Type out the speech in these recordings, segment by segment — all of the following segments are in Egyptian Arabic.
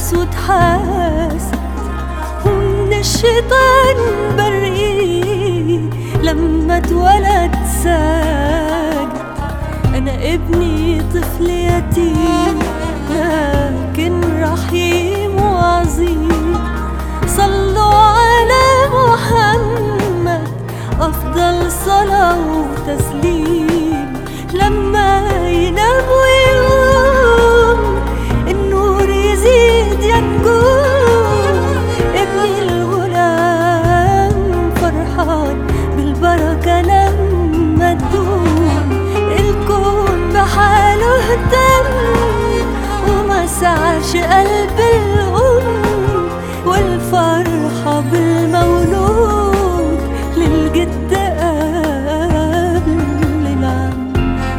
ناس وتحاسب ومن الشيطان بريء لما اتولد ساجد أنا ابني طفل يتيم لكن رحيم وعظيم صلوا على محمد أفضل صلاة وتسليم لما ينام ويقوم النور يزيد ينجوم ابني الغلام فرحان بالبركة لما تدوم الكون بحاله اهتم وما سعش قلب الأم والفرحة بالمولود للجد قبل العم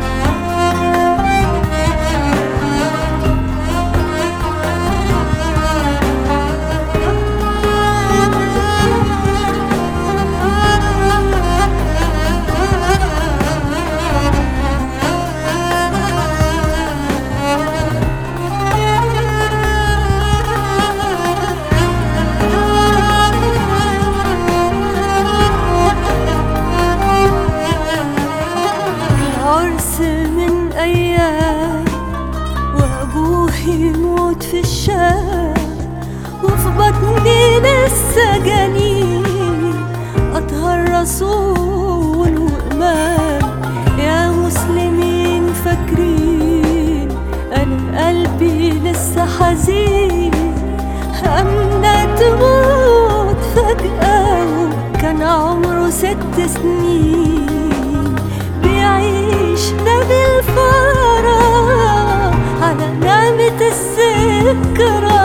العرس من أيام وأبوه يموت في الشام وفي بطني لسه جنين أطهر رسول وإمام يا مسلمين فاكرين أنا قلبي لسه حزين أمنة تموت فجأة وكان عمره ست سنين بيعيش نبي الفرح على نعمة الذكرى